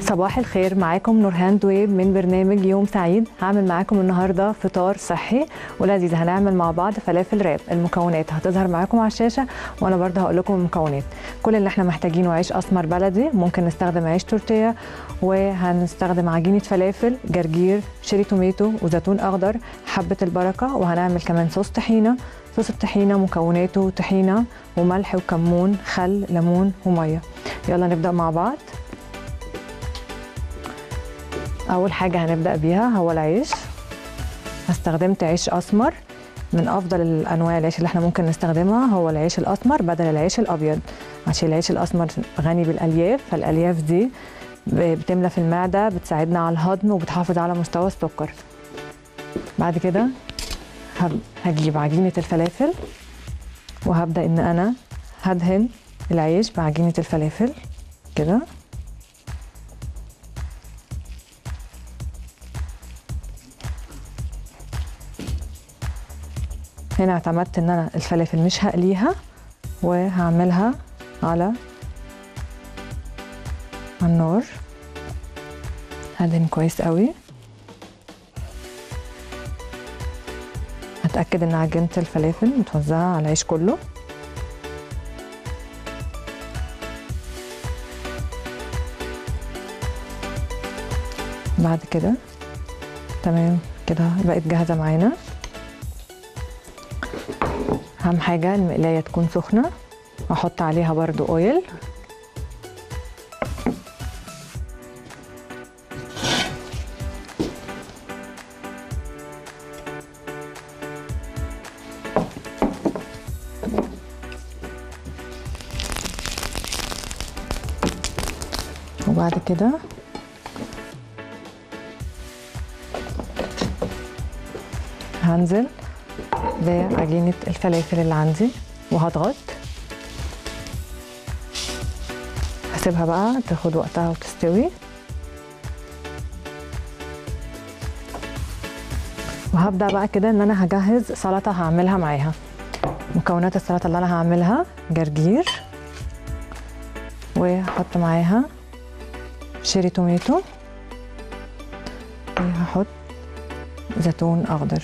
صباح الخير معاكم نورهان دويب من برنامج يوم سعيد هعمل معاكم النهارده فطار صحي ولذيذ هنعمل مع بعض فلافل راب المكونات هتظهر معاكم على الشاشه وانا برضه هقول لكم المكونات كل اللي احنا محتاجينه عيش اسمر بلدي ممكن نستخدم عيش تورتيه وهنستخدم عجينه فلافل جرجير شيري توميتو وزيتون اخضر حبه البركه وهنعمل كمان صوص طحينه صوص الطحينه مكوناته طحينه وملح وكمون خل ليمون وميه يلا نبدا مع بعض اول حاجه هنبدا بيها هو العيش استخدمت عيش اسمر من افضل الانواع العيش اللي احنا ممكن نستخدمها هو العيش الاسمر بدل العيش الابيض عشان العيش الاسمر غني بالالياف فالالياف دي بتملى في المعده بتساعدنا على الهضم وبتحافظ على مستوى السكر بعد كده هجيب عجينه الفلافل وهبدا ان انا هدهن العيش بعجينه الفلافل كده هنا اعتمدت ان انا الفلافل مش هقليها وهعملها على النار هدهن كويس قوي هتاكد ان عجينه الفلافل متوزعه على العيش كله بعد كده تمام كده بقت جاهزه معانا اهم حاجه المقلايه تكون سخنه واحط عليها برضو اويل وبعد كده هنزل بعجينة الفلافل اللي عندي وهضغط هسيبها بقى تاخد وقتها وتستوي وهبدأ بقى كده ان انا هجهز سلطة هعملها معاها مكونات السلطة اللي انا هعملها جرجير وهحط معاها شيري توميتو وهحط زيتون اخضر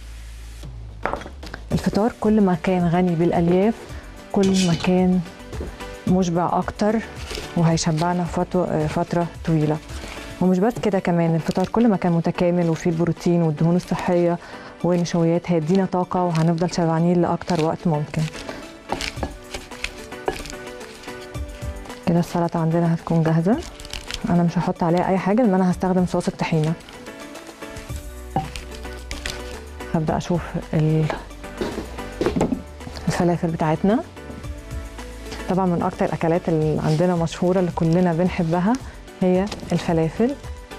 الفطار كل ما كان غني بالالياف كل ما كان مشبع اكتر وهيشبعنا فتره طويله ومش بس كده كمان الفطار كل ما كان متكامل وفيه البروتين والدهون الصحيه والنشويات هيدينا طاقه وهنفضل شبعانين لاكتر وقت ممكن كده السلطه عندنا هتكون جاهزه انا مش هحط عليها اي حاجه لان انا هستخدم صوص الطحينه هبدا اشوف الفلافل بتاعتنا طبعا من اكتر الاكلات اللي عندنا مشهوره اللي كلنا بنحبها هي الفلافل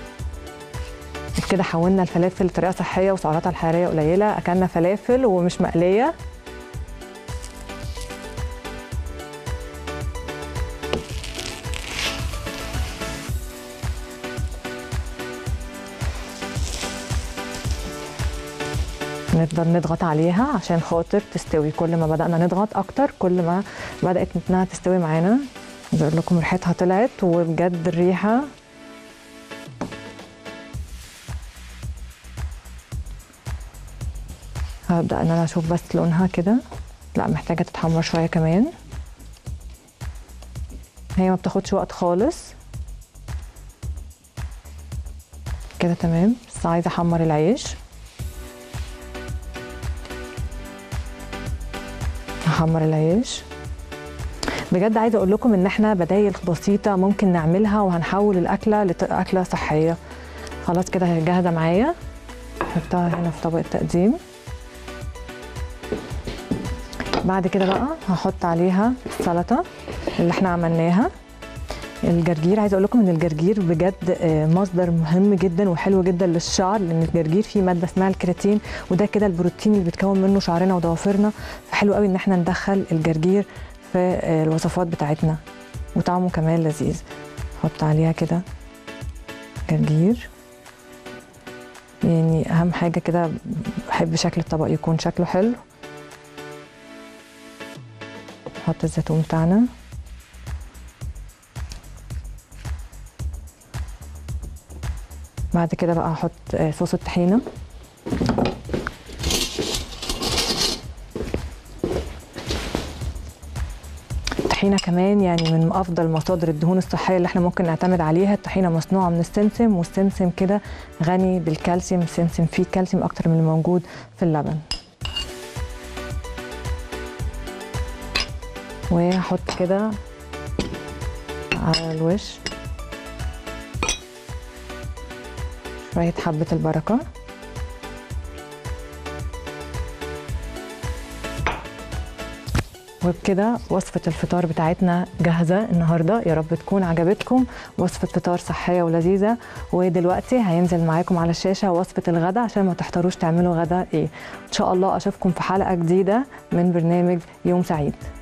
كده حولنا الفلافل لطريقه صحيه وسعراتها الحراريه قليله اكلنا فلافل ومش مقليه نفضل نضغط عليها عشان خاطر تستوي كل ما بدأنا نضغط أكتر كل ما بدأت إنها تستوي معانا بقول لكم ريحتها طلعت وبجد الريحة هبدأ إن أنا أشوف بس لونها كده لا محتاجة تتحمر شوية كمان هي ما بتاخدش وقت خالص كده تمام بس عايزة أحمر العيش هحمر العيش بجد عايزه اقول لكم ان احنا بدايل بسيطه ممكن نعملها وهنحول الاكله لاكله صحيه خلاص كده جاهزه معايا احطها هنا في طبق التقديم بعد كده بقى هحط عليها السلطه اللي احنا عملناها الجرجير عايزه اقول لكم ان الجرجير بجد مصدر مهم جدا وحلو جدا للشعر لان الجرجير فيه ماده اسمها الكرياتين وده كده البروتين اللي بيتكون منه شعرنا وضوافرنا فحلو قوي ان احنا ندخل الجرجير في الوصفات بتاعتنا وطعمه كمان لذيذ احط عليها كده جرجير يعني اهم حاجه كده بحب شكل الطبق يكون شكله حلو نحط الزيتون بتاعنا بعد كده بقى هحط آه، صوص الطحينه الطحينه كمان يعني من افضل مصادر الدهون الصحيه اللي احنا ممكن نعتمد عليها الطحينه مصنوعه من السمسم والسمسم كده غني بالكالسيوم السمسم فيه كالسيوم اكتر من الموجود في اللبن وهحط كده على الوش شويه حبه البركه وبكده وصفة الفطار بتاعتنا جاهزة النهاردة يا رب تكون عجبتكم وصفة فطار صحية ولذيذة ودلوقتي هينزل معاكم على الشاشة وصفة الغدا عشان ما تحتاروش تعملوا غدا ايه ان شاء الله اشوفكم في حلقة جديدة من برنامج يوم سعيد